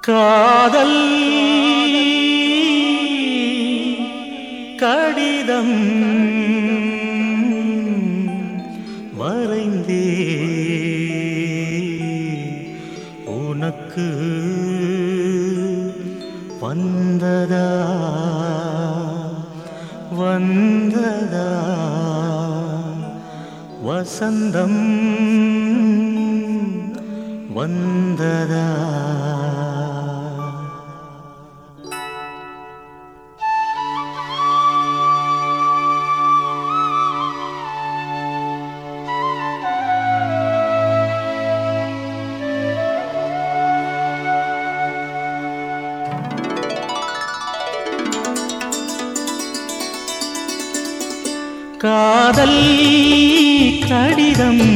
காதல் கடிதம் வரைந்தே உனக்கு வந்ததா வந்ததா வசந்தம் வந்ததா காதல் கடிதம்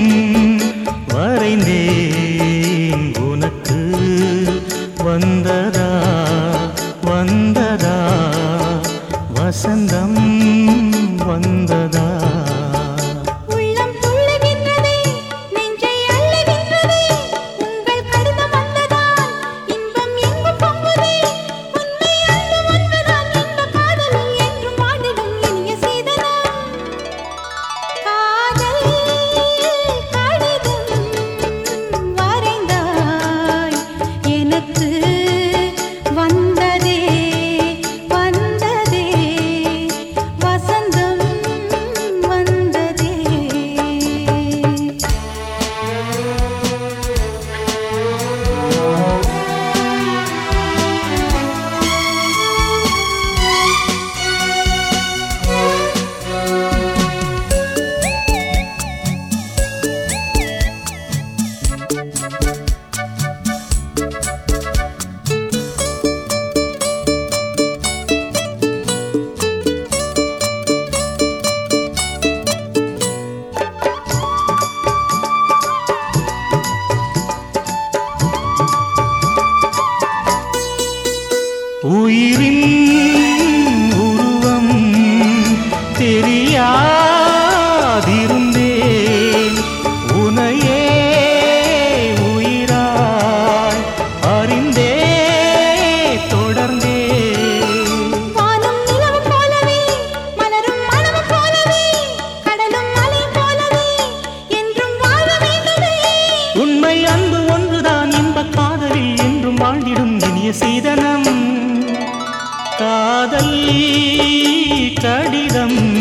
வரைந்தேன் உனக்கு வந்ததா வந்ததா வசந்தம் வந்ததா உள்ளம் துள்ளுகின்றதே நெஞ்சை அள்ளுகின்றதே உங்கள் கடிதம் வந்ததால் இன்பம் எங்கும் பொங்குதே உன்னை அன்பு ஒன்றுதான் இன்ப காதலில் என்றும் வாழிடும் இனிய சீதனம் காதல் கடிதம் வரைந்தாய் எனக்கு வந்ததே வந்ததே வசந்தம் வந்ததே உயிரின் உருவம் தெரியாதிருந்தேன் உனையே உயிராய் அறிந்தே தொடர்ந்தேன் வானும் நிலவும் போலவே மலரும் மனமும் போலவே கடலும் மலை போலவே என்றும் வாழ வேண்டுமே உண்மை அன்பு ஒன்றுதான் இன்ப காதலில் என்றும் வாழ்ந்திடும் இனிய சீதனம் காதல் கடிதம்